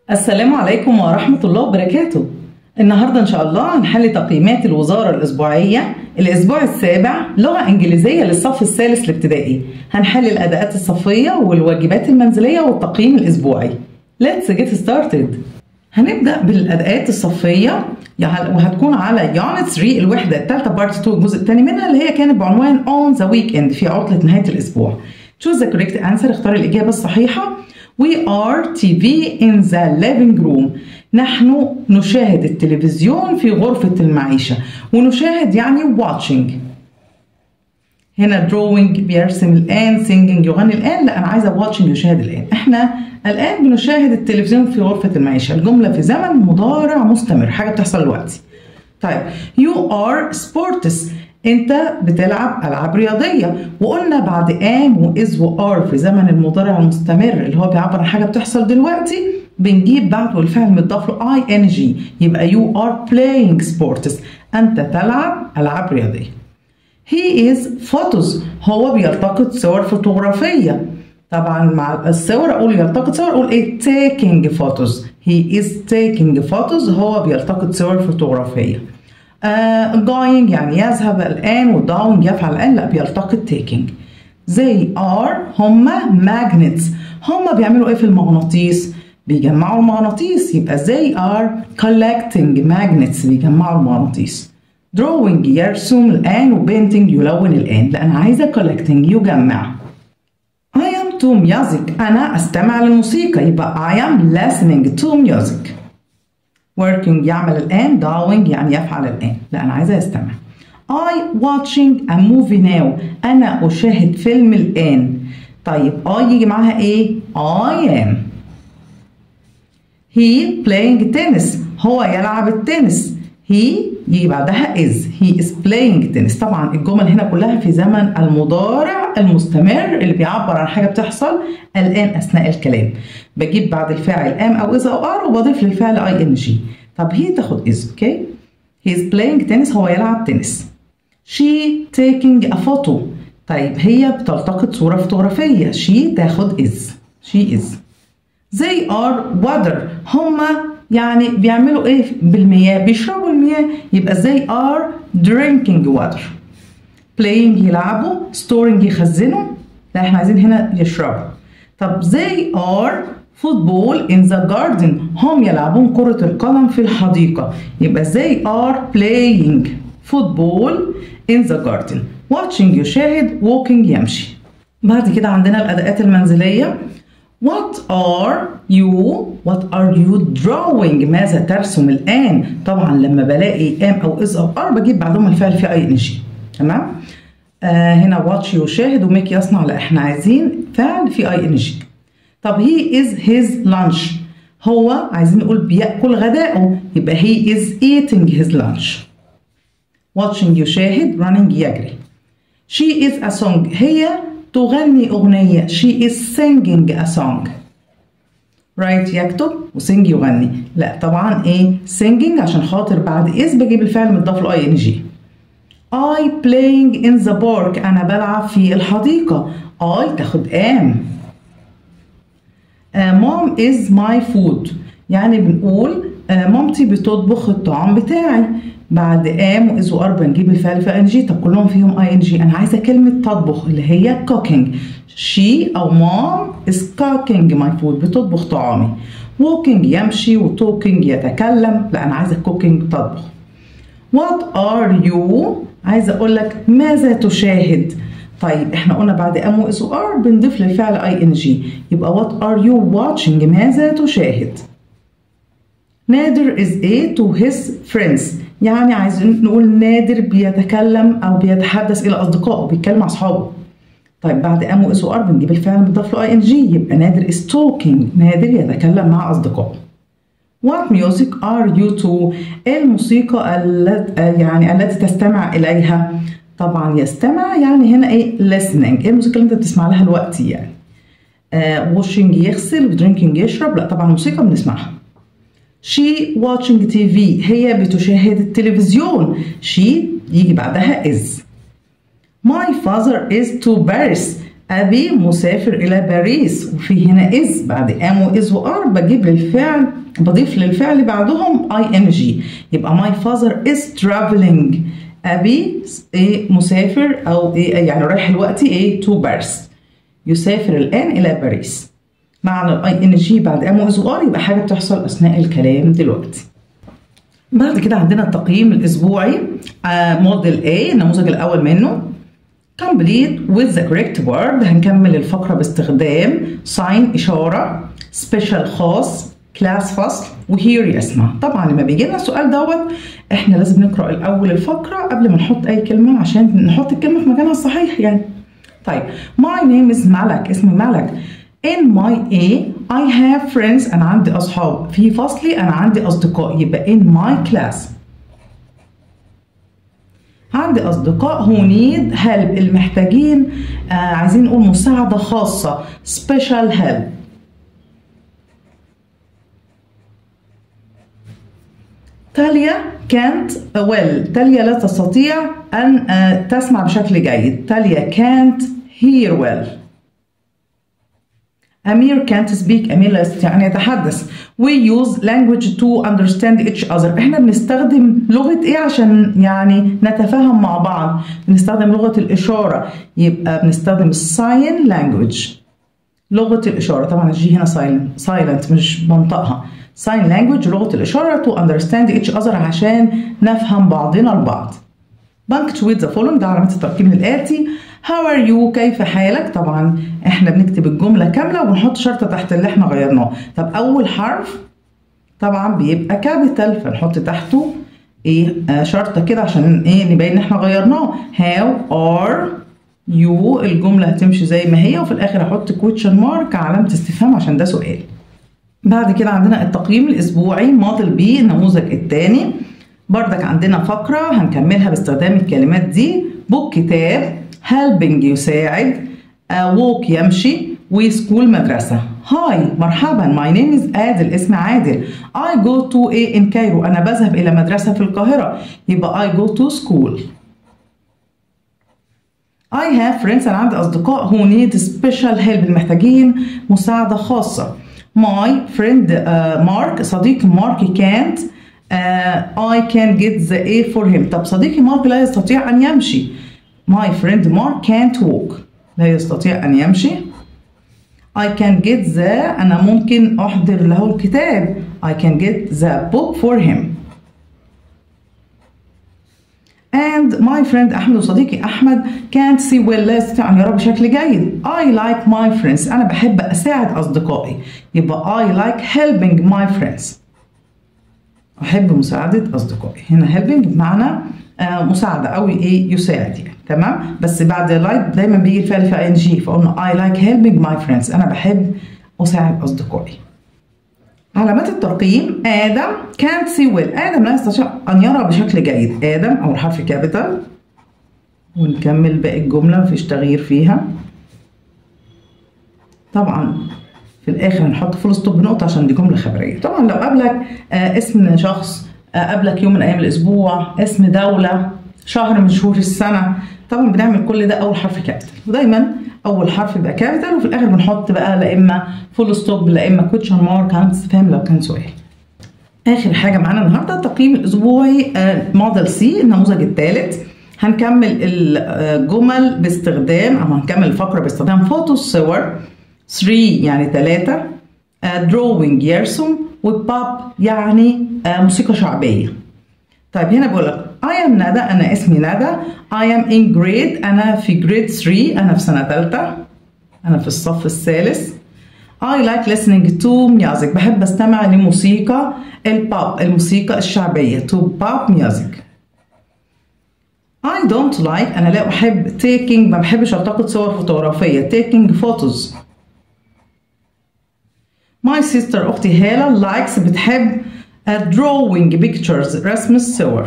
السلام عليكم ورحمة الله وبركاته النهاردة إن شاء الله هنحل تقييمات الوزارة الأسبوعية الأسبوع السابع لغة إنجليزية للصف الثالث الابتدائي هنحل الأداءات الصفية والواجبات المنزلية والتقييم الأسبوعي Let's get started هنبدأ بالأداءات الصفية يعني وهتكون على يونت 3 الوحدة الثالثة بارت 2 الجزء الثاني منها اللي هي كانت بعنوان On the Weekend في عطلة نهاية الأسبوع Choose the correct answer اختار الإجابة الصحيحة We are TV in the living room نحن نشاهد التلفزيون في غرفة المعيشة ونشاهد يعني watching هنا drawing بيرسم الآن singing يغني الآن لا أنا عايزة watching يشاهد الآن إحنا الآن بنشاهد التلفزيون في غرفة المعيشة الجملة في زمن مضارع مستمر حاجة بتحصل دلوقتي طيب you are sports انت بتلعب العاب رياضيه وقلنا بعد am واز وار في زمن المضارع المستمر اللي هو بيعبر عن حاجه بتحصل دلوقتي بنجيب بعده الفعل متضاف له اي ان جي يبقى you are playing sports انت تلعب العاب رياضيه he is photos هو بيلتقط صور فوتوغرافيه طبعا مع الصور اقول يلتقط صور اقول ايه taking photos he is taking photos هو بيلتقط صور فوتوغرافيه uh, going يعني يذهب الآن و doing يفعل الآن لا بيلتقط taking they are هما magnets هما بيعملوا ايه في المغناطيس بيجمعوا المغناطيس يبقى they are collecting magnets بيجمعوا المغناطيس drawing يرسم الآن و painting يلون الآن لا أنا عايزة collecting يجمع I am to music أنا أستمع للموسيقى يبقى I am listening to music working يعمل الآن doing يعني يفعل الآن لا أنا عايزة يستمع I watching a movie now أنا أشاهد فيلم الآن طيب I يجي معاها إيه I am he playing tennis هو يلعب التنس he يجي بعدها is he is playing tennis طبعا الجمل هنا كلها في زمن المضارع المستمر اللي بيعبر عن حاجة بتحصل الآن أثناء الكلام بجيب بعد الفاعل am أو is أو are وبضيف للفعل اي ان جي طب هي تاخد is اوكي he is playing tennis هو يلعب تنس she taking a photo طيب هي بتلتقط صورة فوتوغرافية she تاخد is she is they are water هما يعني بيعملوا ايه بالمياه بيشربوا المياه يبقى they are drinking water playing يلعبوا storing يخزنوا لا احنا عايزين هنا يشربوا طب they are football in the garden هم يلعبون كرة القدم في الحديقة يبقى they are playing football in the garden watching يشاهد walking يمشي بعد كده عندنا الأداءات المنزلية What are you What are you drawing ماذا ترسم الآن طبعا لما بلاقي am أو is أو are بجيب بعدهم الفعل في اي ان جي تمام آه هنا watch يشاهد وميك يصنع لا احنا عايزين فعل في اي ان جي طب he is his lunch هو عايزين نقول بياكل غداءه يبقى he is eating his lunch watching يشاهد running يجري she is a song هي تغني أغنية she is singing a song write يكتب وسينج يغني لا طبعا ايه singing عشان خاطر بعد is بجيب الفعل متضاف له اي ان جي I playing in the park أنا بلعب في الحديقة I تاخد am uh, mom is my food يعني بنقول uh, مامتي بتطبخ الطعام بتاعي بعد am و is و are بنجيب الفعل في ان جي طب كلهم فيهم اي ان جي انا عايزه كلمه تطبخ اللي هي cooking she او mom is cooking my food بتطبخ طعامي walking يمشي و talking يتكلم لا انا عايزه cooking تطبخ what are you عايزه اقول لك ماذا تشاهد طيب احنا قلنا بعد ام و is و are بنضيف للفعل اي ان جي يبقى what are you watching ماذا تشاهد نادر is a to his friends يعني عايزين نقول نادر بيتكلم او بيتحدث الى اصدقائه بيتكلم مع اصحابه طيب بعد ام و اس ار بنجيب الفعل مضاف له اي ان جي يبقى نادر is talking نادر يتكلم مع اصدقائه What music are you to الموسيقى التي يعني التي تستمع اليها طبعا يستمع يعني هنا ايه listening ايه الموسيقى اللي انت بتسمع لها دلوقتي يعني آه washing يغسل و drinking يشرب لا طبعا موسيقى بنسمعها she watching TV هي بتشاهد التلفزيون she يجي بعدها is my father is to Paris أبي مسافر إلى باريس وفي هنا إز بعد أم وإز وآر بجيب للفعل بضيف للفعل بعدهم اي ان جي يبقى my father is traveling أبي إيه مسافر أو إيه يعني رايح دلوقتي إيه to باريس يسافر الآن إلى باريس معنى الاي ان جي بعد ام وإز وآر يبقى حاجة بتحصل أثناء الكلام دلوقتي بعد كده عندنا التقييم الأسبوعي موديل A النموذج الأول منه complete with the correct word هنكمل الفقرة باستخدام sign إشارة special خاص كلاس فصل وهير يسمع طبعا لما بيجي لنا السؤال دوت احنا لازم نقرا الاول الفقره قبل ما نحط اي كلمه عشان نحط الكلمه في مكانها الصحيح يعني طيب my name is ملك اسمي ملك in my A I have friends أنا عندي أصحاب في فصلي أنا عندي أصدقاء يبقى in my class عندي أصدقاء who need help المحتاجين آه عايزين نقول مساعدة خاصة special help تاليا كانت well تاليا لا تستطيع أن آه تسمع بشكل جيد تاليا can't hear well أمير can't speak أمير لا يستطيع أن يتحدث we use language to understand each other إحنا بنستخدم لغة إيه عشان يعني نتفاهم مع بعض بنستخدم لغة الإشارة يبقى بنستخدم sign language لغة الإشارة طبعا الجي هنا silent, silent مش بنطقها sign language لغة الإشارة to understand each other عشان نفهم بعضنا البعض punctuate the following ده علامة الترقيم الآتي How are you كيف حالك طبعا احنا بنكتب الجملة كاملة ونحط شرطة تحت اللي احنا غيرناه طب أول حرف طبعا بيبقى كابيتال فنحط تحته ايه آه شرطة كده عشان ايه نبين ان احنا غيرناه How are you الجملة هتمشي زي ما هي وفي الآخر هحط question mark علامة استفهام عشان ده سؤال بعد كده عندنا التقييم الأسبوعي موديل بي النموذج الثاني بردك عندنا فقرة هنكملها باستخدام الكلمات دي بوك كتاب helping يساعد walk يمشي وسكول مدرسة هاي مرحبا my name is عادل اسمي عادل I go to a in Cairo أنا بذهب إلى مدرسة في القاهرة يبقى I go to school I have friends أنا عندي أصدقاء who need special help المحتاجين مساعدة خاصة My friend uh, Mark صديقي مارك can't uh, I can get the A for him طب صديقي مارك لا يستطيع أن يمشي My friend Mark can't walk لا يستطيع أن يمشي I can get the أنا ممكن أحضر له الكتاب I can get the book for him And my friend أحمد وصديقي أحمد can't see well لا يستطيع أن يرى بشكل جيد I like my friends أنا بحب أساعد أصدقائي يبقى I like helping my friends أحب مساعدة أصدقائي هنا helping بمعنى آه مساعدة أو إيه يساعد يعني تمام بس بعد like دايما بيجي الفعل في ان جي فقلنا I like helping my friends أنا بحب أساعد أصدقائي علامات الترقيم آدم can't see well آدم لا يستطيع أن يرى بشكل جيد آدم أول حرف كابيتال ونكمل باقي الجملة مفيش تغيير فيها طبعا في الآخر هنحط فول ستوب بنقطة عشان دي جملة خبرية طبعا لو قابلك آه اسم شخص آه قابلك يوم من أيام الأسبوع اسم دولة شهر من شهور السنة طبعا بنعمل كل ده أول حرف كابيتال ودايما أول حرف يبقى كابيتال وفي الآخر بنحط بقى لا إما فول ستوب لا إما كوتشن مارك علامة استفهام لو كان سؤال. آخر حاجة معانا النهاردة التقييم الأسبوعي موديل سي النموذج الثالث هنكمل الجمل باستخدام أو هنكمل الفقرة باستخدام فوتو الصور 3 يعني ثلاثة دروينج يرسم وباب يعني موسيقى شعبية. طيب هنا بقول لك I am ندى أنا اسمي ندى I am in grade أنا في grade 3 أنا في سنة ثالثة أنا في الصف الثالث I like listening to music بحب استمع لموسيقى البوب الموسيقى الشعبية to pop music I don't like أنا لا أحب taking ما بحبش ألتقط صور فوتوغرافية taking photos My sister أختي هالة likes بتحب drawing pictures رسم الصور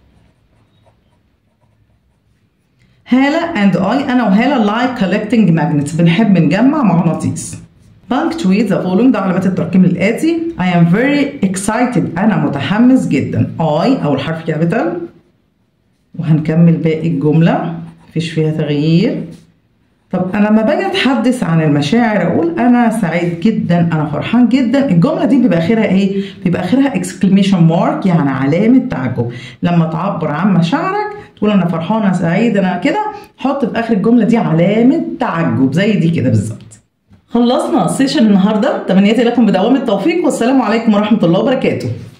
هالة and I أنا وهالة like collecting magnets بنحب نجمع مغناطيس punctuate the following ده علامات الترقيم الآتي I am very excited أنا متحمس جدا I أول حرف كابيتال وهنكمل باقي الجملة مفيش فيها تغيير طب انا لما باجي اتحدث عن المشاعر اقول انا سعيد جدا انا فرحان جدا الجمله دي بيبقى اخرها ايه بيبقى اخرها اكسكليميشن مارك يعني علامه تعجب لما تعبر عن مشاعرك تقول انا فرحان انا سعيد انا كده حط في اخر الجمله دي علامه تعجب زي دي كده بالظبط خلصنا سيشن النهارده تمنياتي لكم بدوام التوفيق والسلام عليكم ورحمه الله وبركاته